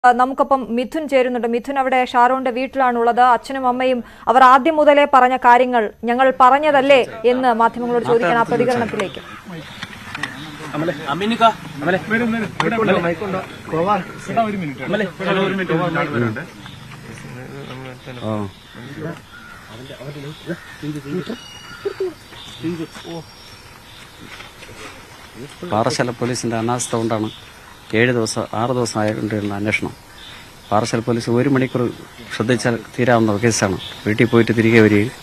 ആ, നമുക്കൊപ്പം മിഥുൻ ചേരുന്നുണ്ട് മിഥുൻ അവിടെ ഷാരോന്റെ വീട്ടിലാണുള്ളത് അച്ഛനും അമ്മയും അവർ ആദ്യം മുതലേ പറഞ്ഞ കാര്യങ്ങൾ ഞങ്ങൾ പറഞ്ഞതല്ലേ എന്ന് മാധ്യമങ്ങളോട് ചോദിക്കാൻ ആ പ്രതികരണത്തിലേക്ക് അമിനിക്ക അമലെ അമലെ പാറശാല പോലീസിന്റെ അനാസ്ഥ കൊണ്ടാണ് ഏഴ് ദിവസം ആറ് ദിവസം ആയതുകൊണ്ടിരുന്ന അന്വേഷണം പാറശാല പോലീസ് ഒരു മണിക്കൂർ ശ്രദ്ധിച്ചാൽ തീരാവുന്ന കേസാണ് വീട്ടിൽ പോയിട്ട് തിരികെ വരികയും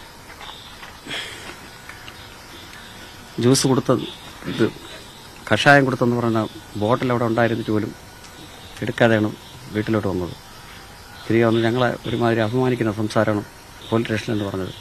ജ്യൂസ് കൊടുത്ത ഇത് കഷായം കൊടുത്തെന്ന് പറഞ്ഞ ബോട്ടിൽ അവിടെ ഉണ്ടായിരുന്നിട്ട് പോലും എടുക്കാതെയാണ് വീട്ടിലോട്ട് വന്നത് തിരികെ വന്ന് ഞങ്ങളെ ഒരുമാതിരി അപമാനിക്കുന്ന സംസാരമാണ് പോലീസ് സ്റ്റേഷനിൽ പറഞ്ഞത്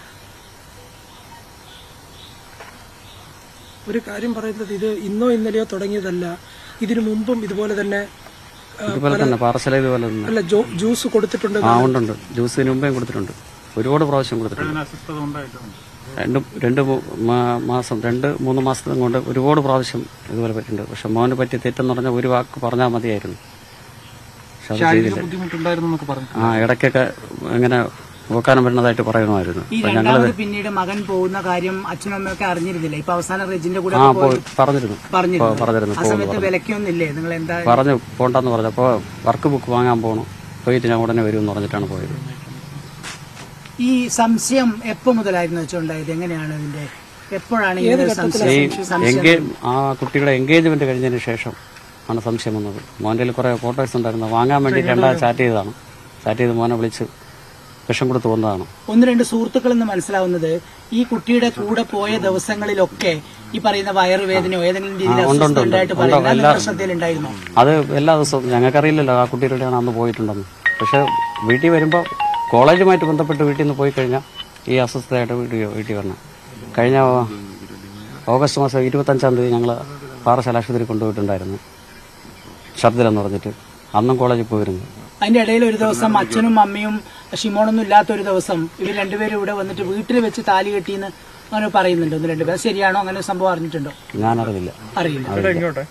ഒരു കാര്യം പറയുന്നത് ഇത് ഇന്നോ ഇന്നലെയോ തുടങ്ങിയതല്ല ഇതിനു മുമ്പും ഇതുപോലെ തന്നെ ആ, ഇതുപോലെ തന്നെ പാറശാല ഇതുപോലെ തന്നെ അല്ല ജോ- ജ്യൂസ് കൊടുത്തിട്ടുണ്ട് ആ ഉണ്ടുണ്ട് ജ്യൂസിന് മുമ്പേ കൊടുത്തിട്ടുണ്ട് ഒരുപാട് പ്രാവശ്യം കൊടുത്തിട്ടുണ്ട് രണ്ട് രണ്ട് മൂ- മാ- മാസം രണ്ട് മൂന്ന് മാസത്തെ കൊണ്ട് ഒരുപാട് പ്രാവശ്യം ഇതുപോലെ പറ്റിയിട്ടുണ്ട് പക്ഷെ മോന് പറ്റിയ തെറ്റെന്ന് പറഞ്ഞാൽ ഒരു വാക്ക് പറഞ്ഞാൽ മതിയായിരുന്നു പക്ഷെ അത് ചെയ്തില്ല ബുദ്ധിമുട്ടുണ്ടായിരുന്നു എന്നൊക്കെ പറഞ്ഞു ആ ഇടയ്ക്കൊക്കെ ഇങ്ങനെ നോക്കാനും വരുന്നതായിട്ട് പറയണമായിരുന്നു ഈ അപ്പൊ ഞങ്ങളത് രണ്ടാമത് പിന്നീട് മകൻ പോകുന്ന കാര്യം അച്ഛനും അമ്മയൊക്കെ അറിഞ്ഞിരുന്നില്ല ഇപ്പൊ അവസാനം റെജിന്റെ കൂടെ ആ ഒക്കെ പോയി പോയി പറഞ്ഞിരുന്നു പറഞ്ഞിരുന്നു പോ- പറഞ്ഞിരുന്നു ആ പോകുന്നു സമയത്ത് പറഞ്ഞു. വിലക്കൊന്നുമില്ലേ നിങ്ങൾ എന്താ പറഞ്ഞു പോണ്ടെന്ന് പറഞ്ഞപ്പോ വർക്ക് ബുക്ക് വാങ്ങാൻ പോകണം പോയിട്ട് ഞാൻ ഉടനെ വരും എന്ന് പറഞ്ഞിട്ടാണ് പോയത് ഈ സംശയം എപ്പോ മുതലായിരുന്നു വെച്ചുണ്ടായത് എങ്ങനെയാണ് ഇതിന്റെ എപ്പോഴാണ് ഇങ്ങനെ ഒരു സംശയം ഈ എൻഗേ ആ കുട്ടിയുടെ എൻഗേജ്മെന്റ് കഴിഞ്ഞതിന് ശേഷം ആണ് സംശയം വന്നത് മോൻ്റെ കയ്യിൽ കുറെ ഫോട്ടോസ് ഉണ്ടായിരുന്നു വാങ്ങാൻ വേണ്ടി രണ്ടാമത് ചാറ്റ് ചെയ്തതാണ് ചാറ്റ് ചെയ്ത് മോനെ വിളിച്ച് വിഷം കൊടുത്ത് വന്നതാണ് ഒന്ന് രണ്ട് സുഹൃത്തുക്കൾ എന്ന് മനസ്സിലാവുന്നത് ഈ കുട്ടിയുടെ കൂടെ പോയ ദിവസങ്ങളിലൊക്കെ ഈ പറയുന്ന വയറുവേദനയോ ഏതെങ്കിലും രീതിയിൽ ഉണ്ട്, ഉണ്ട്, അസ്വസ്ഥ ഉണ്ട്. ഉണ്ടായിട്ട് ഉണ്ട്, പറയുന്നത് എല്ലാ- നിങ്ങളുടെ ശ്രദ്ധയിലുണ്ടായിരുന്നോ അത് എല്ലാ ദിവസവും ഞങ്ങൾക്കറിയില്ലല്ലോ ആ കുട്ടിയുടെയാണ് അന്ന് പോയിട്ടുണ്ടെന്ന് പക്ഷെ വീട്ടിൽ വരുമ്പോൾ കോളേജുമായിട്ട് ബന്ധപ്പെട്ട് വീട്ടിൽ നിന്ന് പോയി കഴിഞ്ഞാൽ ഈ അസ്വസ്ഥതയായിട്ട് വീട്ടിൽ വീട്ടിൽ വരണം കഴിഞ്ഞ ഓഗസ്റ്റ് മാസം ഇരുപത്തഞ്ചാം തീയതി ഞങ്ങൾ പാറശാല ആശുപത്രി കൊണ്ടുപോയിട്ടുണ്ടായിരുന്നു ഛർദിലെന്ന് പറഞ്ഞിട്ട് അന്നും കോളേജിൽ പോയിരുന്നു അതിന്റെ ഇടയിൽ ഒരു ദിവസം അച്ഛനും അമ്മയും ഷിമോണൊന്നും ഇല്ലാത്ത ഒരു ദിവസം ഇവർ രണ്ടുപേരും ഇവിടെ വന്നിട്ട് വീട്ടിൽ വെച്ച് താലി കെട്ടിയെന്ന് അങ്ങനെ പറയുന്നുണ്ട് ഒന്ന് രണ്ടുപേർ അത് ശരിയാണോ അങ്ങനെ ഒരു സംഭവം അറിഞ്ഞിട്ടുണ്ടോ ഞാനറിയില്ല അറിയില്ല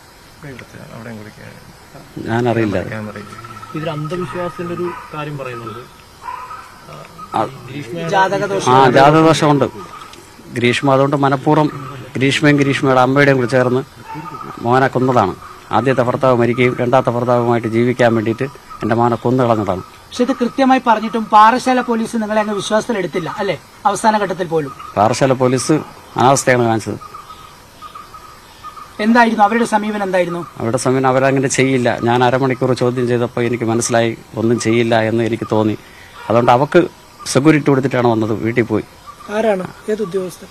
ഞാനറിയില്ല ഇതിൽ അന്ധവിശ്വാസത്തിന്റെ ഒരു കാര്യം പറയുന്നുണ്ട് ജാതക ദോഷം ആ ജാതദോഷമുണ്ട് ഗ്രീഷ്മ അതുകൊണ്ട് മനഃപൂർവ്വം ഗ്രീഷ്മയും ഗ്രീഷ്മയുടെ അമ്മയുടെയും കൂടി ചേർന്ന് മോനെ കൊന്നതാണ് ആദ്യത്തെ ഭർത്താവ് മരിക്കുകയും രണ്ടാമത്തെ ഭർത്താവുമായിട്ട് ജീവിക്കാൻ വേണ്ടിയിട്ട് എൻ്റെ മോനെ കൊന്നു കളഞ്ഞതാണ് പക്ഷെ ഇത് കൃത്യമായി പറഞ്ഞിട്ടും പാറശാല പോലീസ് നിങ്ങളെ അങ്ങ് വിശ്വാസത്തിലെടുത്തില്ല അല്ലെ അവസാന ഘട്ടത്തിൽ പോലും പാറശാല പോലീസ് അനാവസ്ഥയാണ് കാണിച്ചത് എന്തായിരുന്നു അവരുടെ സമീപനം എന്തായിരുന്നു അവരുടെ സമയം അവരങ്ങനെ ചെയ്യില്ല ഞാൻ അരമണിക്കൂർ ചോദ്യം ചെയ്തപ്പോൾ എനിക്ക് മനസ്സിലായി ഒന്നും ചെയ്യില്ല എന്ന് എനിക്ക് തോന്നി അതുകൊണ്ട് അവക്ക് സെക്യൂരിറ്റി കൊടുത്തിട്ടാണ് വന്നത് വീട്ടിൽ പോയി ആരാണ് ഏത് ഉദ്യോഗസ്ഥൻ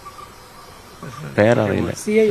പേരറിയില്ല സി ഐ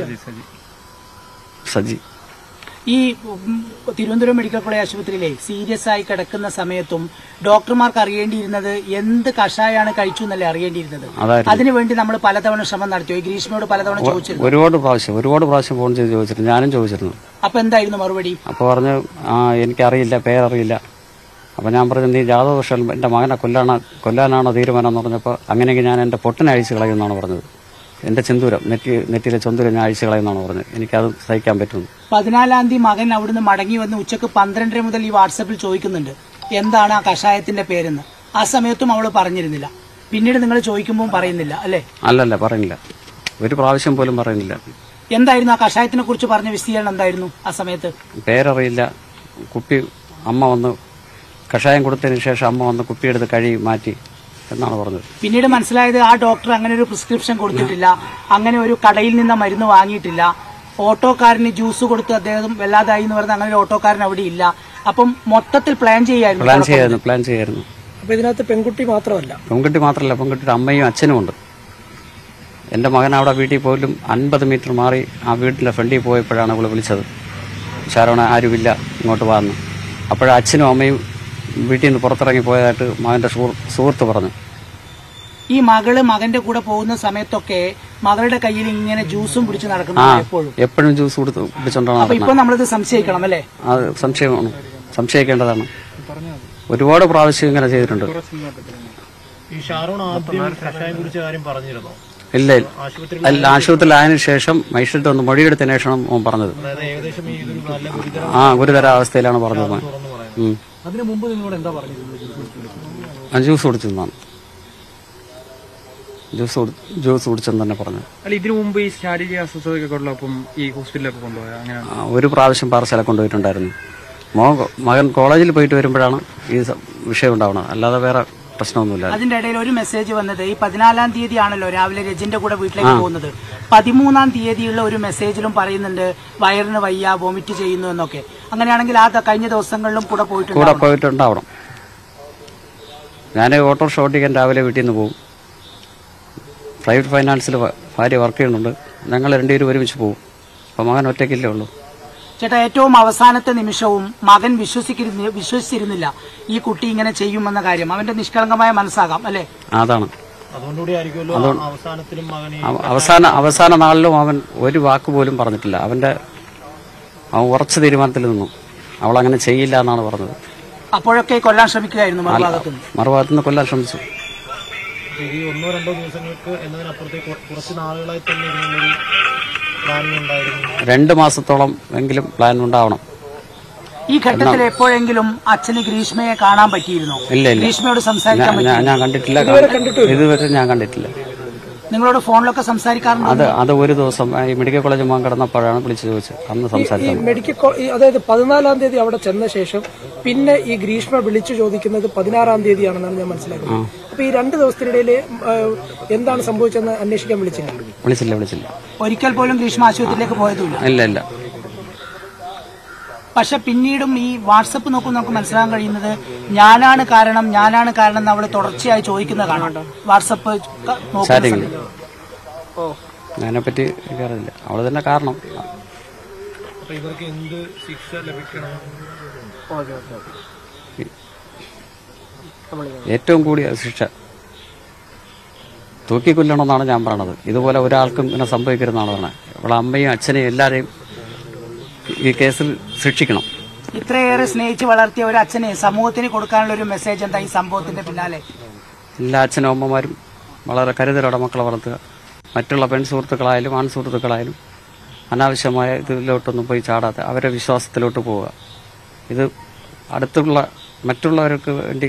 സജി ഈ ഉം, തിരുവനന്തപുരം മെഡിക്കൽ കോളേജ് ആശുപത്രിയിലെ സീരിയസ് ആയി കിടക്കുന്ന സമയത്തും ഡോക്ടർമാർക്ക് അറിയേണ്ടിയിരുന്നത് എന്ത് കഷായാണ് കഴിച്ചു എന്നല്ലേ അറിയേണ്ടിയിരുന്നത് അതായിരുന്നു അതിനുവേണ്ടി നമ്മൾ പലതവണ ശ്രമം നടത്തിയോ ഈ ഗ്രീഷ്മയോട് പലതവണ ചോദിച്ചിരുന്നു ഒരുപാട് പ്രാവശ്യം ഒരുപാട് പ്രാവശ്യം ഫോൺ ചെയ്ത് ചോദിച്ചിരുന്നു ഞാനും ചോദിച്ചിരുന്നു അപ്പൊ എന്തായിരുന്നു മറുപടി അപ്പോൾ പറഞ്ഞു ആ എനിക്കറിയില്ല പേരറിയില്ല അപ്പോൾ ഞാൻ പറഞ്ഞു നീ ജാതദോഷം എൻ്റെ മകനെ കൊല്ലാണ കൊല്ലാനാണോ തീരുമാനം എന്ന് പറഞ്ഞപ്പോൾ അങ്ങനെയെങ്കിൽ ഞാൻ എൻ്റെ പൊട്ടിനെ അഴിച്ച് കളയുമെന്നാണ് പറഞ്ഞത് എൻ്റെ ചെന്തൂരം നെറ്റി നെറ്റിയിലെ ചെന്തൂരം ഞാൻ അഴിച്ച് കളയുമെന്നാണ് പറഞ്ഞത് എനിക്കത് സഹിക്കാൻ പറ്റുന്നു പതിനാലാം തീയതി മകൻ അവിടുന്ന് മടങ്ങി വന്ന് ഉച്ചക്ക് പന്ത്രണ്ടര മുതൽ ഈ വാട്സപ്പിൽ ചോദിക്കുന്നുണ്ട് എന്താണ് ആ കഷായത്തിന്റെ പേരെന്ന് ആ സമയത്തും അവൾ പറഞ്ഞിരുന്നില്ല പിന്നീട് നിങ്ങൾ ചോദിക്കുമ്പോൾ പറയുന്നില്ല അല്ലെ അല്ലല്ല പറയുന്നില്ല ഒരു പ്രാവശ്യം പോലും പറയുന്നില്ല എന്തായിരുന്നു ആ കഷായത്തിനെ കുറിച്ച് പറഞ്ഞ വിശദീകരണം എന്തായിരുന്നു ആ സമയത്ത് പേരറിയില്ല കുപ്പി അമ്മ വന്ന് കഷായം കൊടുത്തതിന് ശേഷം അമ്മ വന്ന് കുപ്പിയെടുത്ത് കഴുകി മാറ്റി എന്നാണ് പറഞ്ഞത് പിന്നീട് മനസ്സിലായത് ആ ഡോക്ടർ അങ്ങനെ ഒരു പ്രിസ്ക്രിപ്ഷൻ കൊടുത്തിട്ടില്ല അങ്ങനെ ഒരു കടയിൽ നിന്ന് മരുന്ന് വാങ്ങിയിട്ടില്ല ഓട്ടോക്കാരന് ജ്യൂസ് കൊടുത്ത് അദ്ദേഹം വല്ലാതായി എന്ന് പറഞ്ഞ അങ്ങനെ ഒരു ഓട്ടോക്കാരൻ അവിടെ ഇല്ല അപ്പം മൊത്തത്തിൽ പ്ലാൻ ചെയ്യായിരുന്നു പ്ലാൻ ചെയ്യായിരുന്നു പ്ലാൻ ചെയ്യായിരുന്നു അപ്പൊ ഇതിനകത്ത് പെൺകുട്ടി മാത്രമല്ല പെൺകുട്ടി മാത്രമല്ല പെൺകുട്ടിയുടെ അമ്മയും അച്ഛനും ഉണ്ട് എൻ്റെ മകൻ അവിടെ വീട്ടിൽ പോലും അൻപത് മീറ്റർ മാറി ആ വീട്ടിലെ ഫ്രണ്ടിൽ പോയപ്പോഴാണ് അവൾ വിളിച്ചത് ശരവണ ആരുമില്ല ഇങ്ങോട്ട് വന്ന് അപ്പോഴ അച്ഛനും അമ്മയും വീട്ടിൽ നിന്ന് പുറത്തിറങ്ങി പോയതായിട്ട് മകൻ്റെ സുഹൃ- സുഹൃത്ത് പറഞ്ഞു ഈ മകള് മകന്റെ കൂടെ പോകുന്ന സമയത്തൊക്കെ മകളുടെ കയ്യിൽ ഇങ്ങനെ ജ്യൂസും പിടിച്ച് ആ നടക്കുന്നു എപ്പോഴും എപ്പോഴും ജ്യൂസ് കൊടുത്ത് പിടിച്ചോണ്ടാണ് അപ്പൊ ഇപ്പൊ നടക്കുന്നത് നമ്മളിത് സംശയിക്കണം അല്ലേ അത് സംശയമാണ് സംശയിക്കേണ്ടതാണ് ഒരുപാട് പ്രാവശ്യം ഇങ്ങനെ ചെയ്തിട്ടുണ്ട് ഈ ഷാറൂൺ ആദ്യം കഷായം കുടിച്ച കാര്യം പറഞ്ഞിരുന്നോ ഇല്ല ഇല്ല. അല്ല ആശുപത്രിയിൽ ആയതിനു ശേഷം മജിസ്ട്രേറ്റ് ഒന്ന് മൊഴിയെടുത്തതിന് ശേഷം ഓൻ പറഞ്ഞത് അതായത് ഏകദേശം ഈ ഇതൊരു നല്ല ഗുരുതര ആ ഗുരുതര അവസ്ഥയിലാണ് പറഞ്ഞത് മോൻ. തുറന്നു പറയുന്നത് ഉം. അതിനു മുമ്പ് നിങ്ങളോട് എന്താ പറഞ്ഞിരുന്നത് ആ ജ്യൂസ് കുടിച്ചെന്നാണ് ജ്യൂസ് കുടി- ജ്യൂസ് കുടിച്ചെന്ന് തന്നെ പറഞ്ഞു അല്ല ഇതിനു മുമ്പ് ഈ ശാരീരിക അസ്വസ്ഥതയൊക്കെ ഉള്ളപ്പം ഈ ഹോസ്പിറ്റലിലൊക്കെ കൊണ്ടുപോയ അങ്ങനെ ആ, ഒരു പ്രാവശ്യം പാർസല കൊണ്ടുപോയിട്ടുണ്ടായിരുന്നു മോൻ മകൻ കോളേജിൽ പോയിട്ട് വരുമ്പോഴാണ് ഈ സ- വിഷയം ഉണ്ടാവുന്നത് അല്ലാതെ വേറെ പ്രശ്നമൊന്നുമില്ല അതിന്റെ ഇടയിൽ ഒരു മെസ്സേജ് വന്നത് ഈ പതിനാലാം തീയതി ആണല്ലോ രാവിലെ രജിന്റെ കൂടെ വീട്ടിലേക്ക് പോകുന്നത് പതിമൂന്നാം തീയതിയുള്ള ഒരു മെസ്സേജിലും പറയുന്നുണ്ട് വയറിന് വയ്യ വോമിറ്റ് ചെയ്യുന്നു എന്നൊക്കെ അങ്ങനെയാണെങ്കിൽ ആ ത- കഴിഞ്ഞ ദിവസങ്ങളിലും കൂടെ കൂടെ പോയിട്ടുണ്ട് പോയിട്ടുണ്ടാവണം ഞാൻ ഓട്ടോറിക്ഷ ഓട്ടിക്കാൻ രാവിലെ വീട്ടിൽ നിന്ന് പോകും പ്രൈവറ്റ് ഫൈനാൻസിൽ ഭാര്യ വർക്ക് ചെയ്യുന്നുണ്ട് ഞങ്ങൾ രണ്ടുപേരും ഒരുമിച്ച് പോകും അപ്പോൾ മകൻ ഒറ്റയ്ക്കല്ലേ ഉള്ളൂ ചേട്ടാ ഏറ്റവും അവസാനത്തെ നിമിഷവും മകൻ വിശ്വസിക്കുന്ന വിശ്വസിച്ചിരുന്നില്ല ഈ കുട്ടി ഇങ്ങനെ ചെയ്യുമെന്ന കാര്യം അവന്റെ നിഷ്കളങ്കമായ മനസ്സാകാം അല്ലെ അതാണ് അതുകൊണ്ടുകൂടി ആയിരിക്കുമല്ലോ ആ അവസാനത്തിലും മകനെ അവ- അവസാന അവസാന നാളിലും അവൻ ഒരു വാക്ക് പോലും പറഞ്ഞിട്ടില്ല അവന്റെ അവൻ ഉറച്ച തീരുമാനത്തിൽ നിന്നു അവൾ അങ്ങനെ ചെയ്യില്ല എന്നാണ് പറഞ്ഞത് അപ്പോഴൊക്കെ കൊല്ലാൻ ശ്രമിക്കുകയായിരുന്നു മറുഭാഗത്തുനിന്ന് മറുഭാഗത്തു നിന്ന് കൊല്ലാൻ ശ്രമിച്ചു ഈ ഒന്നോ രണ്ടോ ദിവസങ്ങൾക്ക് എന്നതിനപ്പുറത്തേക്ക് കുറ- കുറച്ച് നാളുകളായി തന്നെ ഇതിനുള്ളൊരു പ്ലാനിങ് ഉണ്ടായിരുന്നു രണ്ട് മാസത്തോളം എങ്കിലും പ്ലാൻ ഉണ്ടാവണം ഈ ഘട്ടത്തിൽ എപ്പോഴെങ്കിലും അച്ഛന് ഗ്രീഷ്മയെ കാണാൻ പറ്റിയിരുന്നോ ഇല്ല ഇല്ല ഗ്രീഷ്മയോട് സംസാരിക്കാൻ ഞാൻ- പറ്റി ഞാൻ ഞാൻ കണ്ടിട്ടില്ല ഇതുവരെ ഞാൻ കണ്ടിട്ടില്ല നിങ്ങളോട് ഫോണിലൊക്കെ സംസാരിക്കാറുണ്ടോ അത് അത് ഒരു ദിവസം ഈ മെഡിക്കൽ കോളേജ് മോൻ കിടന്നപ്പോഴാണ് വിളിച്ചു ചോദിച്ചത് അന്ന് ഈ സംസാരിച്ചത് മെഡിക്കൽ കോ- ഈ അതായത് പതിനാലാം തീയതി അവിടെ ചെന്ന ശേഷം പിന്നെ ഈ ഗ്രീഷ്മ വിളിച്ചു ചോദിക്കുന്നത് പതിനാറാം തീയതിയാണെന്നാണ് ഞാൻ മനസ്സിലാക്കുന്നത് അപ്പൊ ഈ രണ്ട് ദിവസത്തിനിടയിൽ എന്താണ് സംഭവിച്ചതെന്ന് അന്വേഷിക്കാൻ വിളിച്ചില്ല വിളിച്ചില്ല വിളിച്ചില്ല ഒരിക്കൽ പോലും ഗ്രീഷ്മ ആശുപത്രിയിലേക്ക് പോയതുമില്ല ഇല്ല ഇല്ല പക്ഷെ പിന്നീടും ഈ വാട്സപ്പ് നോക്കുമ്പോൾ നമുക്ക് മനസ്സിലാക്കാൻ കഴിയുന്നത് ഞാനാണ് കാരണം ഞാനാണ് കാരണം എന്ന് അവള് തുടർച്ചയായി ചോദിക്കുന്ന കാണാം വാട്സപ്പ് ക- നോക്കുന്ന ചാറ്റിങ് സമയത്ത്. അതിനെപ്പറ്റി എനിക്കറിയില്ല അവള് തന്നെ കാരണം അപ്പൊ ഇവർക്ക് എന്ത് ശിക്ഷ ലഭിക്കണം ഏറ്റവും കൂടിയ ശിക്ഷ തൂക്കിക്കൊല്ലണമെന്നാണ് ഞാൻ പറയണത് ഇതുപോലെ ഒരാൾക്കും ഇങ്ങനെ സംഭവിക്കരുതെന്നാണ് പറഞ്ഞത് അവളെ അമ്മയും അച്ഛനെയും എല്ലാവരെയും ഈ കേസിൽ ശിക്ഷിക്കണം ഇത്രയേറെ സ്നേഹിച്ച് വളർത്തിയ ഒരു അച്ഛനെ സമൂഹത്തിന് കൊടുക്കാനുള്ള ഒരു മെസ്സേജ് എന്താ ഈ സംഭവത്തിന്റെ പിന്നാലെ എല്ലാ അച്ഛനും അമ്മമാരും വളരെ കരുതലോടെ മക്കളെ വളർത്തുക മറ്റുള്ള പെൺ സുഹൃത്തുക്കളായാലും ആൺ സുഹൃത്തുക്കളായാലും അനാവശ്യമായ ഇതിലോട്ടൊന്നും പോയി ചാടാതെ അവരുടെ വിശ്വാസത്തിലോട്ട് പോവുക ഇത് അടുത്തുള്ള മറ്റുള്ളവർക്ക് വേണ്ടി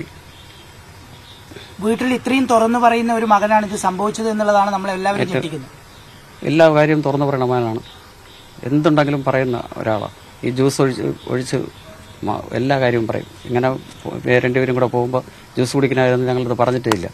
വീട്ടിൽ ഇത്രയും തുറന്നു പറയുന്ന ഒരു മകനാണ് ഇത് സംഭവിച്ചത് എന്നുള്ളതാണ് നമ്മൾ എല്ലാവരും ഞെട്ടിക്കുന്നത് എല്ലാ കാര്യവും തുറന്നു പറയണമാനാണ് എന്തുണ്ടെങ്കിലും പറയുന്ന ഒരാളാണ് ഈ ജ്യൂസ് ഒഴിച്ച് ഒഴിച്ച് മ- എല്ലാ കാര്യവും പറയും ഇങ്ങനെ പോ- രണ്ടുപേരും കൂടെ പോകുമ്പോൾ ജ്യൂസ് കുടിക്കണമായിരുന്നു ഞങ്ങളിത് പറഞ്ഞിട്ടേ ഇല്ല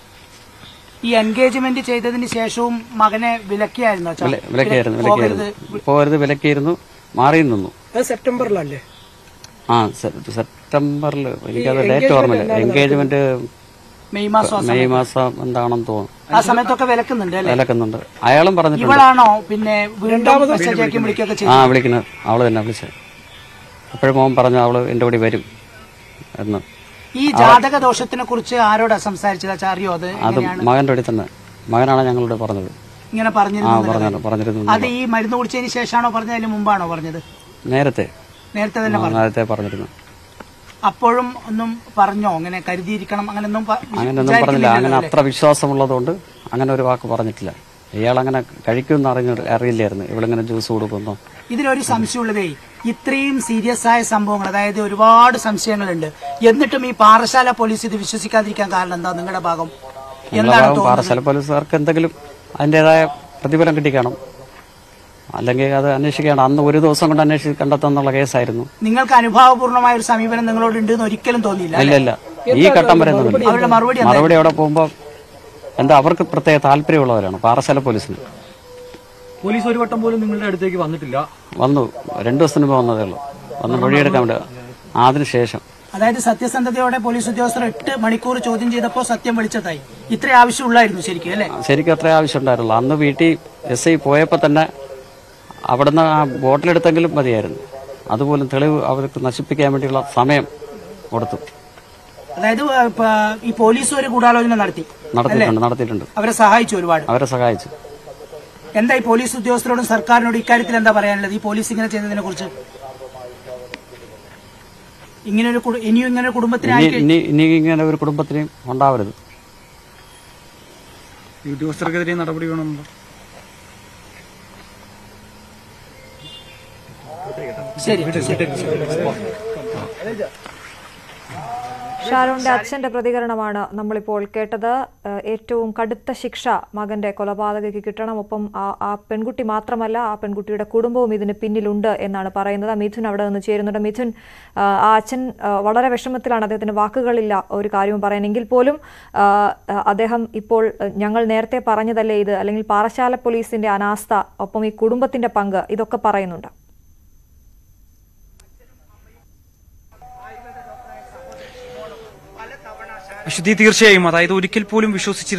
ഈ എൻഗേജ്മെന്റ് ചെയ്തതിന് ശേഷവും മകനെ വിലക്കിയായിരുന്നു അച്ഛാ? വില- വിലക്കായിരുന്നു പോകരുത്. വിലക്കായിരുന്നു പോകരുത് വിലക്കിയിരുന്നു മാറിയും നിന്നു അത് സെപ്റ്റംബറിലല്ലേ ആ സെ- സെപ്റ്റംബറിൽ എനിക്കത് ഡേറ്റ് ഓർമ്മയില്ല എൻഗേജ്മെന്റ് മെയ് മാസം മെയ് മാസം എന്താണെന്ന് തോന്നുന്നു ആ സമയത്തൊക്കെ വിലക്കുന്നുണ്ട് അല്ലെ വിലക്കുന്നുണ്ട് അയാളും പറഞ്ഞിട്ടുണ്ട് ഇവളാണോ പിന്നെ വീണ്ടും മെസ്സേജ് ആക്കി വിളിക്കുകയൊക്കെ ആ ചെയ്തു വിളിക്കുന്നത് അവള് തന്നെ വിളിച്ചത് അപ്പോഴും മോൻ പറഞ്ഞു അവള് എന്റെ കൂടി വരും എന്ന് ഈ ജാതക ദോഷത്തിനെ കുറിച്ച് ആരോടാ സംസാരിച്ചത് അച്ഛാ അറിയോ അത് അത് മകന്റെ കൂടി തന്നെ മകനാണ് ഞങ്ങളോട് പറഞ്ഞത് ഇങ്ങനെ ആ പറഞ്ഞിരുന്നു പറഞ്ഞു പറഞ്ഞിരുന്നു അത് ഈ മരുന്ന് കുടിച്ചതിന് ശേഷമാണോ പറഞ്ഞത് അതിന് മുമ്പാണോ പറഞ്ഞത് നേരത്തെ നേരത്തെ തന്നെ ആ, പറഞ്ഞു നേരത്തെ പറഞ്ഞിരുന്നു അപ്പോഴും ഒന്നും പറഞ്ഞോ അങ്ങനെ കരുതിയിരിക്കണം അങ്ങനെയൊന്നും പ- അങ്ങനെയൊന്നും പറഞ്ഞില്ല അങ്ങനെ വിചാരിക്കുന്നില്ലല്ലോ അത്ര വിശ്വാസമുള്ളതുകൊണ്ട് അങ്ങനെ ഒരു വാക്ക് പറഞ്ഞിട്ടില്ല ഇയാൾ അങ്ങനെ കഴിക്കുമെന്ന് അറിഞ്ഞ അറിയില്ലായിരുന്നു ഇവളിങ്ങനെ ജ്യൂസ് കൊടുക്കുന്നു ഇതിലൊരു സംശയമുള്ളതേ ഇത്രയും സീരിയസ് ആയ സംഭവങ്ങൾ അതായത് ഒരുപാട് സംശയങ്ങളുണ്ട് എന്നിട്ടും ഈ പാറശാല പോലീസ് ഇത് വിശ്വസിക്കാതിരിക്കാൻ കാരണം എന്താ നിങ്ങളുടെ ഭാഗം എന്താണ് തോന്നുന്നത് പാറശാല പോലീസുകാർക്ക് എന്തെങ്കിലും അതിൻ്റെതായ പ്രതിഫലം കിട്ടിക്കാണും അല്ലെങ്കിൽ അത് അന്വേഷിക്കണം അന്ന് ഒരു ദിവസം കൊണ്ട് അന്വേഷിച്ച് കണ്ടെത്തുന്നുള്ള കേസായിരുന്നു നിങ്ങൾക്ക് അനുഭാവപൂർണമായ ഒരു സമീപനം നിങ്ങളോട് ഉണ്ട് എന്ന് ഒരിക്കലും തോന്നിയില്ല ഇല്ല ഇല്ല ഈ ഘട്ടം വരെ ഒന്നുമില്ല അവരുടെ മറുപടി മറുപടി അവിടെ പോകുമ്പോ എന്താ അവർക്ക് പ്രത്യേക താല്പര്യമുള്ളവരാണ് പാറശാല പോലീസിന് പോലീസ് ഒരു വട്ടം പോലും നിങ്ങളുടെ അടുത്തേക്ക് വന്നിട്ടില്ല വന്നു രണ്ടു ദിവസത്തിന് മുമ്പ് വന്നതേ ഉള്ളൂ വന്ന് മൊഴിയെടുക്കാൻ വേണ്ടി അതിന് ശേഷം അതായത് സത്യസന്ധതയോടെ പോലീസ് ഉദ്യോഗസ്ഥർ എട്ട് മണിക്കൂർ ചോദ്യം ചെയ്തപ്പോൾ സത്യം വെളിച്ചത്തായി ഇത്ര ആവശ്യമുള്ളായിരുന്നു ശരിക്കും അല്ലേ ശരിക്കും അത്രേ ആവശ്യമുണ്ടായിരുന്നുള്ളൂ അന്ന് വീട്ടിൽ എസ് ഐ പോയപ്പോൾ തന്നെ അവിടുന്ന് ആ ബോട്ടിലെടുത്തെങ്കിലും മതിയായിരുന്നു അതുപോലും തെളിവ് അവർക്ക് നശിപ്പിക്കാൻ വേണ്ടിയുള്ള സമയം കൊടുത്തു അതായത് ആ, ഇപ്പ- ഈ പോലീസ് ഒരു ഗൂഢാലോചന നടത്തി നടത്തിയിട്ടുണ്ട് നടത്തിയിട്ടുണ്ട് അവരെ സഹായിച്ചു ഒരുപാട് അവരെ സഹായിച്ചു എന്താ ഈ പോലീസ് ഉദ്യോഗസ്ഥരോടും സർക്കാരിനോടും ഇക്കാര്യത്തിൽ എന്താ പറയാനുള്ളത് ഈ പോലീസ് ഇങ്ങനെ ചെയ്തതിനെ കുറിച്ച് ഇങ്ങനെ ഒരു കുടു- ഇനിയും ഇങ്ങനെ ഒരു കുടുംബത്തിനായി ഇനി ഇനി ഇനി ഇങ്ങനെ ഒരു കുടുംബത്തിനെയും ഉണ്ടാവരുത് ഈ ഉദ്യോഗസ്ഥർക്കെതിരെ നടപടി വേണമെന്നുണ്ടോ ശരി ശരി ഷാരോണിന്റെ അച്ഛന്റെ പ്രതികരണമാണ് നമ്മളിപ്പോൾ കേട്ടത് ഏഹ് ഏറ്റവും കടുത്ത ശിക്ഷ മകന്റെ കൊലപാതകയ്ക്ക് കിട്ടണം ഒപ്പം ആ- ആ പെൺകുട്ടി മാത്രമല്ല ആ പെൺകുട്ടിയുടെ കുടുംബവും ഇതിന് പിന്നിലുണ്ട് എന്നാണ് പറയുന്നത് മിഥുൻ അവിടെ നിന്ന് ചേരുന്നുണ്ട് മിഥുൻ ആ, ആ അച്ഛൻ ആ, വളരെ വിഷമത്തിലാണ് അദ്ദേഹത്തിന് വാക്കുകളില്ല ഒരു കാര്യവും പറയാനെങ്കിൽ പോലും ആ, ആ, അദ്ദേഹം ഇപ്പോൾ ആ, ഞങ്ങൾ നേരത്തെ പറഞ്ഞതല്ലേ ഇത് അല്ലെങ്കിൽ പാറശാല പോലീസിന്റെ അനാസ്ഥ ഒപ്പം ഈ കുടുംബത്തിന്റെ പങ്ക് ഇതൊക്കെ പറയുന്നുണ്ട് അശ്വതി തീർച്ചയായും അതായത് ഒരിക്കൽ പോലും വിശ്വസിച്ചിരുന്ന